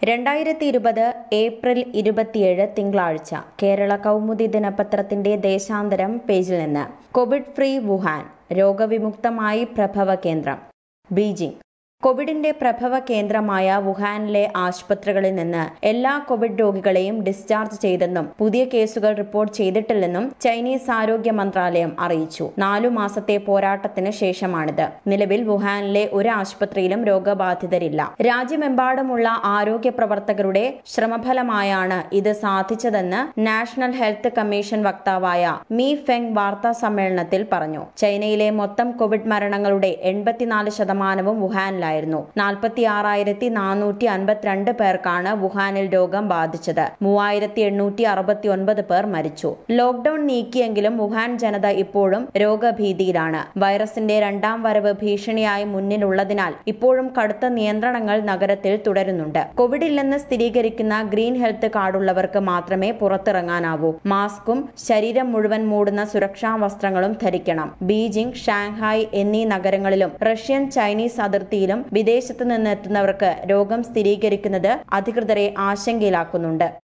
രണ്ടായിരത്തി ഇരുപത് ഏപ്രിൽ ഇരുപത്തിയേഴ് തിങ്കളാഴ്ച കേരള കൗമുദി ദിനപത്രത്തിന്റെ ദേശാന്തരം പേജിൽ നിന്ന് കോവിഡ് ഫ്രീ വുഹാൻ രോഗവിമുക്തമായി പ്രഭവ കേന്ദ്രം ബീജിംഗ് കോവിഡിന്റെ പ്രഭവ കേന്ദ്രമായ വുഹാനിലെ ആശുപത്രികളിൽ നിന്ന് എല്ലാ കോവിഡ് രോഗികളെയും ഡിസ്ചാർജ് ചെയ്തെന്നും പുതിയ കേസുകൾ റിപ്പോർട്ട് ചെയ്തിട്ടില്ലെന്നും ചൈനീസ് ആരോഗ്യ മന്ത്രാലയം അറിയിച്ചു നാലു മാസത്തെ പോരാട്ടത്തിന് ശേഷമാണിത് നിലവിൽ വുഹാനിലെ ഒരു ആശുപത്രിയിലും രോഗബാധിതരില്ല രാജ്യമെമ്പാടുമുള്ള ആരോഗ്യ പ്രവർത്തകരുടെ ശ്രമഫലമായാണ് ഇത് സാധിച്ചതെന്ന് നാഷണൽ ഹെൽത്ത് കമ്മീഷൻ വക്താവായ മീ ഫെങ് വാർത്താ സമ്മേളനത്തിൽ പറഞ്ഞു ചൈനയിലെ മൊത്തം കോവിഡ് മരണങ്ങളുടെ എൺപത്തിനാല് ശതമാനവും വുഹാനിലായിരുന്നു നാൽപ്പത്തി ആറായിരത്തി നാനൂറ്റി അൻപത്തിരണ്ട് പേർക്കാണ് വുഹാനിൽ രോഗം ബാധിച്ചത് മൂവായിരത്തി എണ്ണൂറ്റി അറുപത്തി ഒൻപത് പേർ മരിച്ചു ലോക്ഡൌൺ നീക്കിയെങ്കിലും വുഹാൻ ജനത ഇപ്പോഴും രോഗഭീതിയിലാണ് വൈറസിന്റെ രണ്ടാം വരവ് ഭീഷണിയായി മുന്നിലുള്ളതിനാൽ ഇപ്പോഴും കടുത്ത നിയന്ത്രണങ്ങൾ നഗരത്തിൽ തുടരുന്നുണ്ട് കോവിഡ് ഇല്ലെന്ന് സ്ഥിരീകരിക്കുന്ന ഗ്രീൻ ഹെൽത്ത് കാർഡുള്ളവർക്ക് മാത്രമേ പുറത്തിറങ്ങാനാവൂ മാസ്കും ശരീരം മുഴുവൻ മൂടുന്ന സുരക്ഷാ വസ്ത്രങ്ങളും ധരിക്കണം ബീജിംഗ് ഷാങ്ഹായ് എന്നീ നഗരങ്ങളിലും റഷ്യൻ ചൈനീസ് അതിർത്തിയിലും വിദേശത്തു നിന്ന് എത്തുന്നവർക്ക് രോഗം സ്ഥിരീകരിക്കുന്നത് അധികൃതരെ ആശങ്കയിലാക്കുന്നുണ്ട്